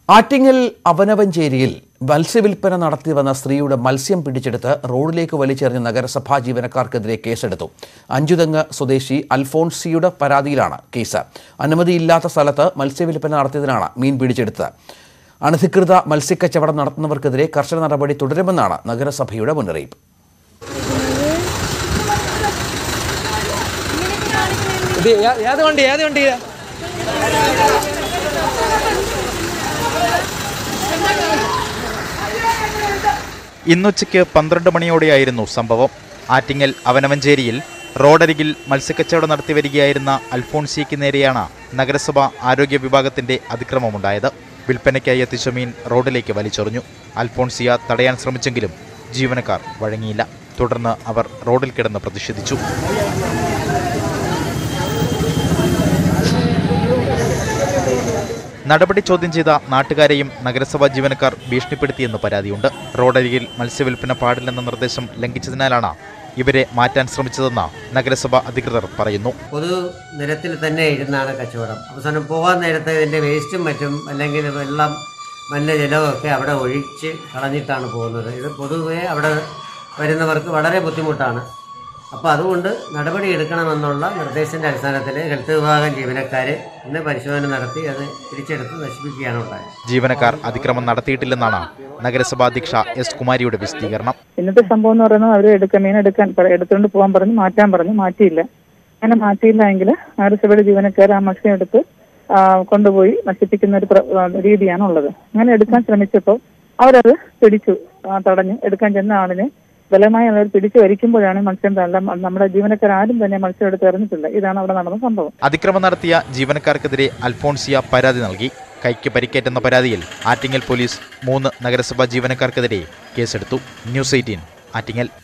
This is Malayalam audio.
ആറ്റിങ്ങൽ അവനവഞ്ചേരിയിൽ മത്സ്യവില്പന നടത്തി വന്ന സ്ത്രീയുടെ മത്സ്യം പിടിച്ചെടുത്ത് റോഡിലേക്ക് വലിച്ചെറിഞ്ഞ നഗരസഭാ ജീവനക്കാർക്കെതിരെ കേസെടുത്തു അഞ്ചുതെങ്ങ് സ്വദേശി അൽഫോൺസിയുടെ പരാതിയിലാണ് കേസ് അനുമതിയില്ലാത്ത സ്ഥലത്ത് മത്സ്യവില്പന നടത്തിയതിനാണ് മീൻ പിടിച്ചെടുത്തത് അനധികൃത മത്സ്യക്കച്ചവടം നടത്തുന്നവർക്കെതിരെ കർശന നടപടി തുടരുമെന്നാണ് നഗരസഭയുടെ മുന്നറിയിപ്പ് ഇത് ഏ- ഏത് വണ്ടി ഏത് വണ്ടി ഇന്നുച്ചയ്ക്ക് പന്ത്രണ്ട് മണിയോടെയായിരുന്നു സംഭവം ആറ്റിങ്ങൽ അവനവഞ്ചേരിയിൽ റോഡരികിൽ മത്സ്യക്കച്ചവടം നടത്തി വരികയായിരുന്ന അൽഫോൺസിക്ക് നേരെയാണ് നഗരസഭ ആരോഗ്യ വിഭാഗത്തിന്റെ അതിക്രമമുണ്ടായത് വിൽപ്പനയ്ക്കായി എത്തിച്ച മീൻ റോഡിലേക്ക് വലിച്ചെറിഞ്ഞു അൽഫോൺസിയ തടയാൻ ശ്രമിച്ചെങ്കിലും ജീവനക്കാർ വഴങ്ങിയില്ല തുടർന്ന് അവർ റോഡിൽ കിടന്ന് പ്രതിഷേധിച്ചു നടപടി ചോദ്യം ചെയ്ത നാട്ടുകാരെയും നഗരസഭാ ജീവനക്കാർ ഭീഷണിപ്പെടുത്തിയെന്ന് പരാതിയുണ്ട് റോഡരികിൽ മത്സ്യവില്പന പാടില്ലെന്ന നിർദ്ദേശം ലംഘിച്ചതിനാലാണ് ഇവരെ മാറ്റാൻ ശ്രമിച്ചതെന്ന് നഗരസഭ അധികൃതർ പറയുന്നു പൊതു നിരത്തിൽ തന്നെ ഇരുന്നാണ് കച്ചവടം അവസാനം പോകാൻ നേരത്തെ ഇതിൻ്റെ വേസ്റ്റും മറ്റും അല്ലെങ്കിൽ വെള്ളം മലിനജലവും ഒക്കെ അവിടെ ഒഴിച്ച് കളഞ്ഞിട്ടാണ് പോകുന്നത് ഇത് പൊതുവേ അവിടെ വരുന്നവർക്ക് വളരെ ബുദ്ധിമുട്ടാണ് അപ്പോൾ അതുകൊണ്ട് നടപടി എടുക്കണമെന്നുള്ള നിർദ്ദേശത്തിൻ്റെ അടിസ്ഥാനത്തിൽ ഹെൽത്ത് വിഭാഗം ജീവനക്കാർ ഇന്ന് പരിശോധന നടത്തി അത് തിരിച്ചെടുത്ത് നശിപ്പിക്കുകയാണ് ഉണ്ടായത് ജീവനക്കാർ അതിക്രമം നടത്തിയിട്ടില്ലെന്നാണ് നഗരസഭാ അധ്യക്ഷ എസ് കുമാരിയുടെ വിശദീകരണം ഇന്നത്തെ സംഭവം എന്ന് പറയുന്നത് അവർ എടുക്കാൻ മീൻ എടുക്കാൻ പറ- എടുത്തുകൊണ്ട് പോകാൻ പറഞ്ഞു മാറ്റാൻ പറഞ്ഞു മാറ്റിയില്ല അങ്ങനെ മാറ്റിയില്ല എങ്കിൽ നഗരസഭയുടെ ജീവനക്കാർ ആ മത്സ്യം എടുത്ത് ആ, കൊണ്ടുപോയി നശിപ്പിക്കുന്ന ഒരു പ്ര- ആ, രീതിയാണ് ഉള്ളത് അങ്ങനെ എടുക്കാൻ ശ്രമിച്ചപ്പോൾ അവരത് പിടിച്ചു ആ, തടഞ്ഞു എടുക്കാൻ ചെന്ന ആളിനെ ബലമായി അവർ പിടിച്ചു വരിക്കുമ്പോഴാണ് മത്സ്യം തള്ള- നമ്മുടെ ജീവനക്കാർ ആരും തന്നെ മത്സ്യം എടുത്ത് എറിഞ്ഞിട്ടില്ല ഇതാണ് അവിടെ നടന്ന സംഭവം അതിക്രമം നടത്തിയ ജീവനക്കാർക്കെതിരെ അൽഫോൺസിയ പരാതി നൽകി കൈക്ക് പരിക്കേറ്റെന്ന പരാതിയിൽ ആറ്റിങ്ങൽ പോലീസ് മൂന്ന് നഗരസഭാ ജീവനക്കാർക്കെതിരെ കേസെടുത്തു ന്യൂസ് എയ്റ്റീൻ ആറ്റിങ്ങൽ